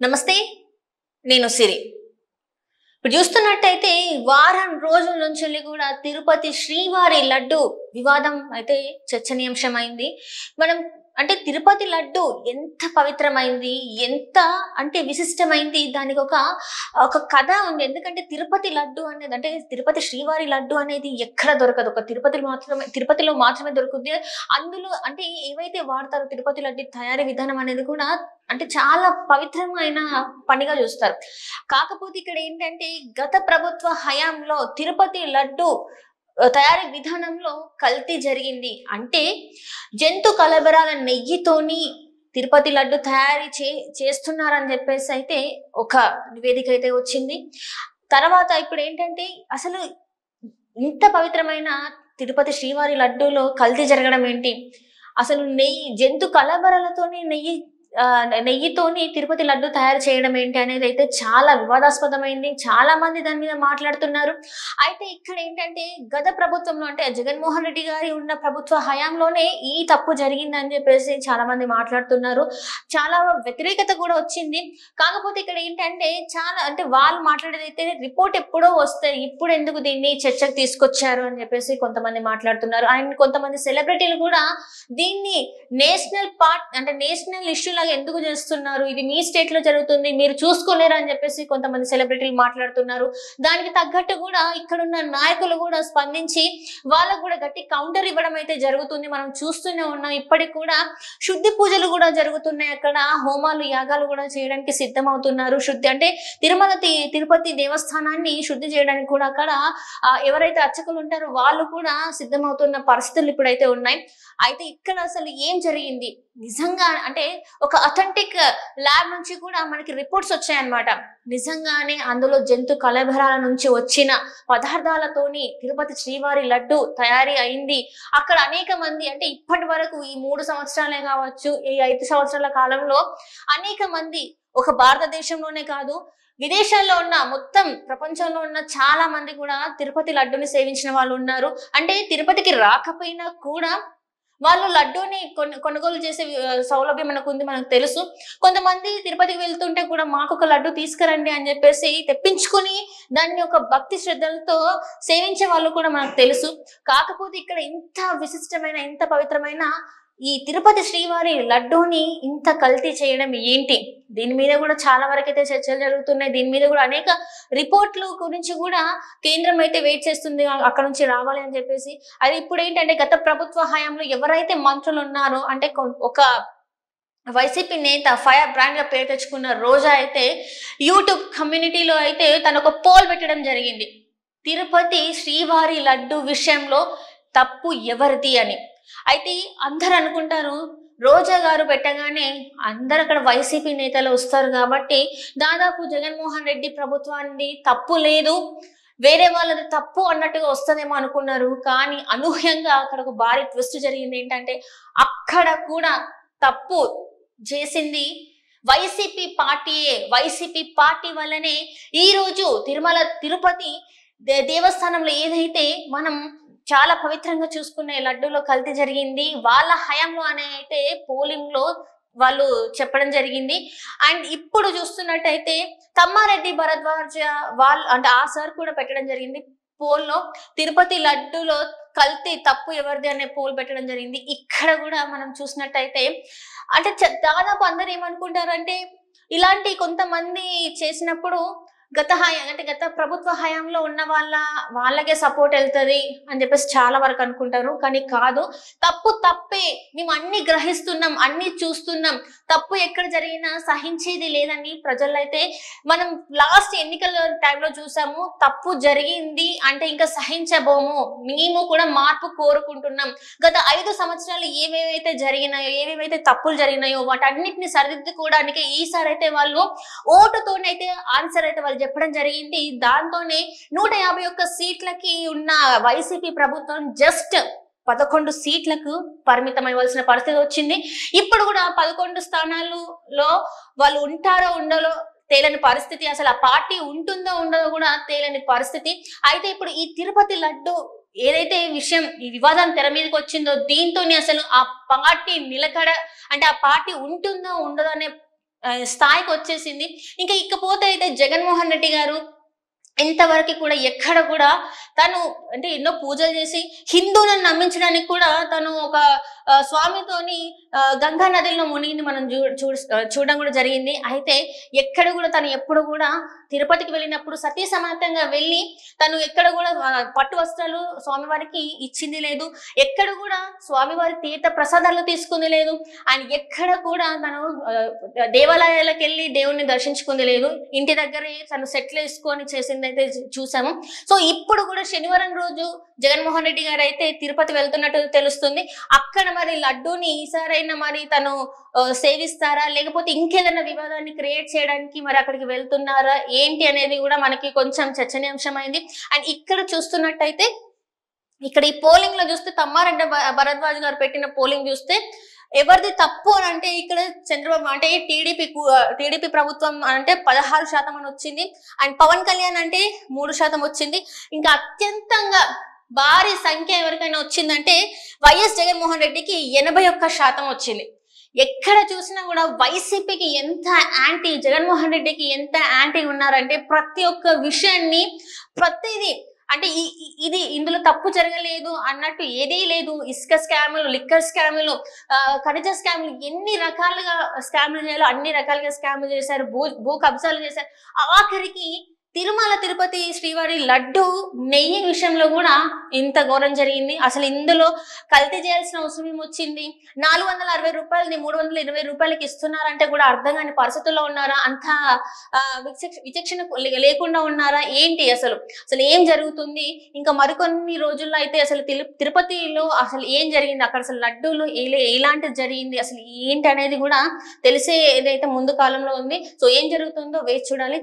నమస్తే నేను సిరి ఇప్పుడు చూస్తున్నట్టయితే వారం రోజుల నుంచి వెళ్ళి కూడా తిరుపతి శ్రీవారి లడ్డు వివాదం అయితే చర్చనీయాంశమైంది మనం అంటే తిరుపతి లడ్డు ఎంత పవిత్రమైంది ఎంత అంటే విశిష్టమైంది దానికి ఒక ఒక కథ ఉంది ఎందుకంటే తిరుపతి లడ్డు అనేది అంటే తిరుపతి శ్రీవారి లడ్డు అనేది ఎక్కడ దొరకదు ఒక తిరుపతిలో మాత్రమే తిరుపతిలో మాత్రమే దొరుకుతుంది అందులో అంటే ఏవైతే వాడతారో తిరుపతి లడ్డు తయారీ విధానం అనేది కూడా అంటే చాలా పవిత్రమైన పనిగా చూస్తారు కాకపోతే ఇక్కడ ఏంటంటే గత ప్రభుత్వ హయాంలో తిరుపతి లడ్డు ఆ, తయారీ విధానంలో కల్తీ జరిగింది అంటే జంతు కలబరాల నెయ్యితోని తిరుపతి లడ్డు తయారీ చే చేస్తున్నారని చెప్పేసి అయితే ఒక నివేదిక అయితే వచ్చింది తర్వాత ఇప్పుడు ఏంటంటే అసలు ఇంత పవిత్రమైన తిరుపతి శ్రీవారి లడ్డూలో కల్తీ జరగడం ఏంటి అసలు నెయ్యి జంతు కలబరలతోని నెయ్యి ఆ, నెయ్యితోని తిరుపతి లడ్డు తయారు చేయడం ఏంటి అనేది అయితే చాలా వివాదాస్పదమైంది చాలా మంది దాని మీద మాట్లాడుతున్నారు అయితే ఇక్కడ ఏంటంటే గత ప్రభుత్వంలో అంటే జగన్మోహన్ రెడ్డి గారి ఉన్న ప్రభుత్వ హయాంలోనే ఈ తప్పు జరిగిందని చెప్పేసి చాలా మంది మాట్లాడుతున్నారు చాలా వ్యతిరేకత కూడా వచ్చింది కాకపోతే ఇక్కడ ఏంటంటే చాలా అంటే వాళ్ళు మాట్లాడేది అయితే రిపోర్ట్ ఎప్పుడో వస్తే ఇప్పుడు ఎందుకు దీన్ని చర్చకు తీసుకొచ్చారు అని చెప్పేసి కొంతమంది మాట్లాడుతున్నారు అండ్ కొంతమంది సెలబ్రిటీలు కూడా దీన్ని నేషనల్ పార్ట్ అంటే నేషనల్ ఇష్యూ లాగా ఎందుకు చేస్తున్నారు ఇది మీ స్టేట్ లో జరుగుతుంది మీరు చూసుకోలేరు అని చెప్పేసి కొంతమంది సెలబ్రిటీలు మాట్లాడుతున్నారు దానికి తగ్గట్టు కూడా ఇక్కడున్న నాయకులు కూడా స్పందించి వాళ్ళకు కూడా గట్టి కౌంటర్ ఇవ్వడం అయితే జరుగుతుంది మనం చూస్తూనే ఉన్నాం ఇప్పటికి కూడా శుద్ధి పూజలు కూడా జరుగుతున్నాయి అక్కడ హోమాలు యాగాలు కూడా చేయడానికి సిద్ధమవుతున్నారు శుద్ధి అంటే తిరుమల తి- తిరుపతి దేవస్థానాన్ని శుద్ధి చేయడానికి కూడా అక్కడ ఆ, ఎవరైతే అర్చకులు ఉంటారో వాళ్ళు కూడా సిద్ధమవుతున్న పరిస్థితులు ఇప్పుడైతే ఉన్నాయి అయితే ఇక్కడ అసలు ఏం జరిగింది నిజంగా అంటే ఒక అథెంటిక్ ల్యాబ్ నుంచి కూడా మనకి రిపోర్ట్స్ వచ్చాయన్నమాట నిజంగానే అందులో జంతు కలబరాల నుంచి వచ్చిన పదార్థాలతోని తిరుపతి శ్రీవారి లడ్డు తయారీ అయింది అక్కడ అనేక మంది అంటే ఇప్పటి వరకు ఈ మూడు సంవత్సరాలే కావచ్చు ఈ ఐదు సంవత్సరాల కాలంలో అనేక మంది ఒక భారతదేశంలోనే కాదు విదేశాల్లో ఉన్న మొత్తం ప్రపంచంలో ఉన్న చాలా మంది కూడా తిరుపతి లడ్డుని సేవించిన వాళ్ళు ఉన్నారు అంటే తిరుపతికి రాకపోయినా కూడా వాళ్ళు లడ్డూని కొను కొనుగోలు చేసే ఆ, సౌలభ్యం మనకు ఉంది మనకు తెలుసు కొంతమంది తిరుపతికి వెళ్తుంటే కూడా మాకు ఒక లడ్డు తీసుకురండి అని చెప్పేసి తెప్పించుకొని దాన్ని ఒక భక్తి శ్రద్ధలతో సేవించే వాళ్ళు కూడా మనకు తెలుసు కాకపోతే ఇక్కడ ఇంత విశిష్టమైన ఇంత పవిత్రమైన ఈ తిరుపతి శ్రీవారి లడ్డూని ఇంత కల్తీ చేయడం ఏంటి దీని మీద కూడా చాలా వరకు అయితే చర్చలు జరుగుతున్నాయి దీని మీద కూడా అనేక రిపోర్ట్లు గురించి కూడా కేంద్రం అయితే వెయిట్ చేస్తుంది అ- అక్కడ నుంచి రావాలి అని చెప్పేసి అది ఇప్పుడు ఏంటంటే గత ప్రభుత్వ హయాంలో ఎవరైతే మంత్రులు ఉన్నారో అంటే కొ- ఒక వైసీపీ నేత ఫైర్ బ్రాండ్ గా పేరు తెచ్చుకున్న రోజా అయితే యూట్యూబ్ కమ్యూనిటీలో అయితే తను ఒక పోల్ పెట్టడం జరిగింది తిరుపతి శ్రీవారి లడ్డు విషయంలో తప్పు ఎవరిది అని అయితే అందరు అనుకుంటారు రోజా గారు పెట్టగానే అందరు అక్కడ వైసీపీ నేతలు వస్తారు కాబట్టి దాదాపు జగన్మోహన్ రెడ్డి ప్రభుత్వాన్ని తప్పు లేదు వేరే వాళ్ళది తప్పు అన్నట్టుగా వస్తుందేమో అనుకున్నారు కానీ అనూహ్యంగా అక్కడ ఒక భారీ ట్విస్ట్ జరిగింది ఏంటంటే అక్కడ కూడా తప్పు చేసింది వైసీపీ పార్టీయే వైసీపీ పార్టీ వల్లనే ఈ రోజు తిరుమల తిరుపతి దే- దేవస్థానంలో ఏదైతే మనం చాలా పవిత్రంగా చూసుకునే లడ్డూలో కల్తీ జరిగింది వాళ్ళ హయాంలో అనే అయితే పోలింగ్ లో వాళ్ళు చెప్పడం జరిగింది అండ్ ఇప్పుడు చూస్తున్నట్టయితే తమ్మారెడ్డి భరద్వాజ వాళ్ళు అంటే ఆ సార్ కూడా పెట్టడం జరిగింది పోల్లో తిరుపతి లడ్డూలో కల్తీ తప్పు ఎవరిది అనే పోల్ పెట్టడం జరిగింది ఇక్కడ కూడా మనం చూసినట్టయితే అంటే చ- దాదాపు అందరు ఏమనుకుంటారంటే ఇలాంటి కొంతమంది చేసినప్పుడు గత హయా అంటే గత ప్రభుత్వ హయాంలో ఉన్న వాళ్ళ వాళ్ళకే సపోర్ట్ వెళ్తది అని చెప్పేసి చాలా వరకు అనుకుంటారు కానీ కాదు తప్పు తప్పే మేము అన్ని గ్రహిస్తున్నాం అన్ని చూస్తున్నాం తప్పు ఎక్కడ జరిగినా సహించేది లేదని ప్రజల్లో అయితే మనం లాస్ట్ ఎన్నికల టైంలో చూసాము తప్పు జరిగింది అంటే ఇంకా సహించబోము మేము కూడా మార్పు కోరుకుంటున్నాం గత ఐదు సంవత్సరాలు ఏమేమైతే జరిగినాయో ఏమేమైతే తప్పులు జరిగినాయో వాటన్నిటిని సరిదిద్దుకోవడానికి ఈసారి అయితే వాళ్ళు ఓటుతోనైతే ఆన్సర్ అయితే వాళ్ళు చెప్పడం జరిగింది దాంతోనే నూట యాభై ఒక్క సీట్లకి ఉన్న వైసీపీ ప్రభుత్వం జస్ట్ పదకొండు సీట్లకు పరిమితం అవ్వాల్సిన పరిస్థితి వచ్చింది ఇప్పుడు కూడా పదకొండు స్థానాలలో వాళ్ళు ఉంటారో ఉండలో తేలని పరిస్థితి అసలు ఆ పార్టీ ఉంటుందో ఉండదో కూడా తేలని పరిస్థితి అయితే ఇప్పుడు ఈ తిరుపతి లడ్డు ఏదైతే విషయం ఈ వివాదం తెర మీదకి వచ్చిందో దీంతోనే అసలు ఆ పార్టీ నిలకడ అంటే ఆ పార్టీ ఉంటుందో ఉండదో అనే ఆ, స్థాయికి వచ్చేసింది ఇంకా ఇకపోతే అయితే జగన్మోహన్ రెడ్డి గారు ఇంతవరకు కూడా ఎక్కడ కూడా తను అంటే ఎన్నో పూజలు చేసి హిందువులను నమ్మించడానికి కూడా తను ఒక ఆ, స్వామితోని ఆ, గంగా నదిలో మునిగిని మనం చూ చూ- చూడడం కూడా జరిగింది అయితే ఎక్కడ కూడా తను ఎప్పుడు కూడా తిరుపతికి వెళ్ళినప్పుడు సతీ సమేతంగా వెళ్ళి తను ఎక్కడ కూడా ఆ, పట్టు వస్త్రాలు స్వామివారికి ఇచ్చింది లేదు ఎక్కడ కూడా స్వామివారి తీర్థ ప్రసాదాలు తీసుకుంది లేదు అండ్ ఎక్కడ కూడా తను ఆ, దేవాలయాలకు వెళ్ళి దేవుణ్ణి దర్శించుకుంది లేదు ఇంటి దగ్గరే తను సెటిల్ వేసుకొని చేసింది అయితే చూసాము సో ఇప్పుడు కూడా శనివారం రోజు జగన్మోహన్ రెడ్డి గారు అయితే తిరుపతి వెళ్తున్నట్టు తెలుస్తుంది అక్కడ మరి లడ్డూని ఈసారైనా మరి తను ఆ, సేవిస్తారా లేకపోతే ఇంకేదైనా వివాదాన్ని క్రియేట్ చేయడానికి మరి అక్కడికి వెళ్తున్నారా ఏంటి అనేది కూడా మనకి కొంచెం చర్చనీయాంశమైంది అండ్ ఇక్కడ చూస్తున్నట్టయితే ఇక్కడ ఈ పోలింగ్ లో చూస్తే తమ్మారెడ్డి భ- భరద్వాజ్ గారు పెట్టిన పోలింగ్ చూస్తే ఎవరిది తప్పు అని అంటే ఇక్కడ చంద్రబాబు అంటే టీడీపీ టీడీపీ ప్రభుత్వం అంటే పదహారు శాతం అని వచ్చింది అండ్ పవన్ కళ్యాణ్ అంటే మూడు శాతం వచ్చింది ఇంకా అత్యంతంగా భారీ సంఖ్య ఎవరికైనా వచ్చిందంటే వైఎస్ జగన్మోహన్ రెడ్డికి ఎనభై ఒక్క శాతం వచ్చింది ఎక్కడ చూసినా కూడా వైసీపీకి ఎంత యాంటీ జగన్మోహన్ రెడ్డికి ఎంత యాంటీ ఉన్నారంటే ప్రతి ఒక్క విషయాన్ని ప్రతిదీ అంటే ఈ- ఈ- ఇది ఇందులో తప్పు జరగలేదు అన్నట్టు ఏదీ లేదు ఇసుక స్కాములు లిక్కర్ స్కాములు ఆ, ఖనిజ స్కాములు ఎన్ని రకాలుగా స్కాములు చేయాలో అన్ని రకాలుగా స్కాములు చేశారు భూ భూ కబ్జాలు చేశారు ఆఖరికి తిరుమల తిరుపతి శ్రీవారి లడ్డు నెయ్యి విషయంలో కూడా ఇంత ఘోరం జరిగింది అసలు ఇందులో కల్తీ చేయాల్సిన అవసరం ఏమొచ్చింది నాలుగు వందల అరవై రూపాయలని మూడు వందల ఇరవై రూపాయలకి ఇస్తున్నారంటే కూడా అర్థం కాని పరిస్థితుల్లో ఉన్నారా అంత ఆ, విచక్ష- విచక్షణ లే- లేకుండా ఉన్నారా ఏంటి అసలు అసలు ఏం జరుగుతుంది ఇంకా మరికొన్ని రోజుల్లో అయితే అసలు తిరు- తిరుపతిలో అసలు ఏం జరిగింది అక్కడ అసలు లడ్డూలు ఎలా- ఎలాంటిది జరిగింది అసలు ఏంటి అనేది కూడా తెలిసే ఏదైతే ముందు కాలంలో ఉంది సో ఏం జరుగుతుందో వేచి చూడాలి